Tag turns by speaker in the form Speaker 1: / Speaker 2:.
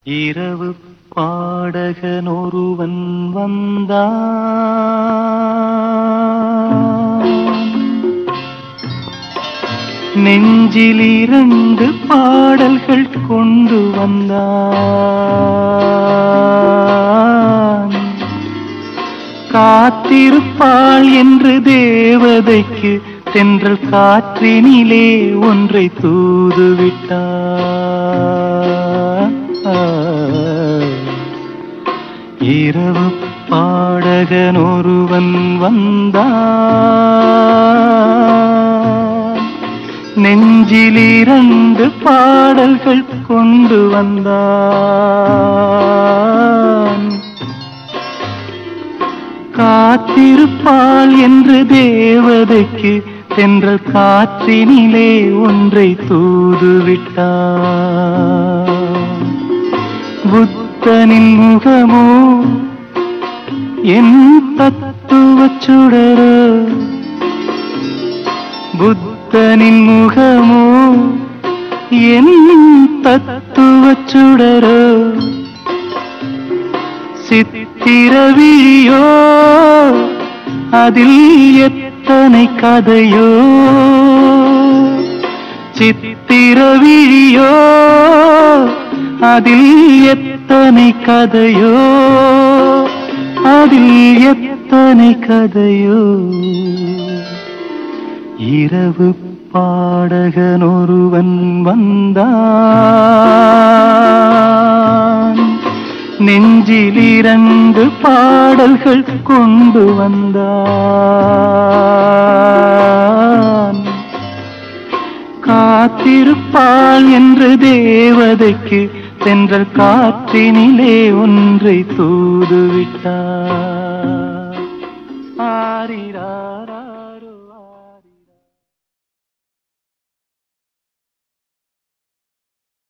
Speaker 1: இரவு பாடகன் ஒருவன் வந்தான் நெஞ்சில் இரண்டு பாடல்கள் கொண்டு வந்தான் காத்திருப்பாள் என்று தேவதைக்கு தென்றல் காற்றினிலே ஒன்றை தூதுவிட்டார் இரவு பாடகன் ஒருவன் வந்தான் நெஞ்சில் இரண்டு பாடல்கள் கொண்டு வந்தான் காத்திருப்பாள் என்று தேவதைக்கு தென்றல் காற்றினிலே ஒன்றை தூதுவிட்டார் புத்தனின் முகமோ என் தத்துவச் சுடரோ புத்தனின் முகமோ என் தத்துவச் சுடரோ சித்திரவிழியோ அதில் எத்தனை கதையோ சித்திரவிழியோ அதில் எத்தனை கதையோ அதில் எத்தனை கதையோ இரவு பாடகன் ஒருவன் வந்தான் நெஞ்சில் இரண்டு பாடல்கள் கொண்டு வந்தான் காத்திருப்பாள் என்று தேவதைக்கு சென்ற காற்றினிலே ஒன்றை தூதுவிட்டார் ஆரிராரா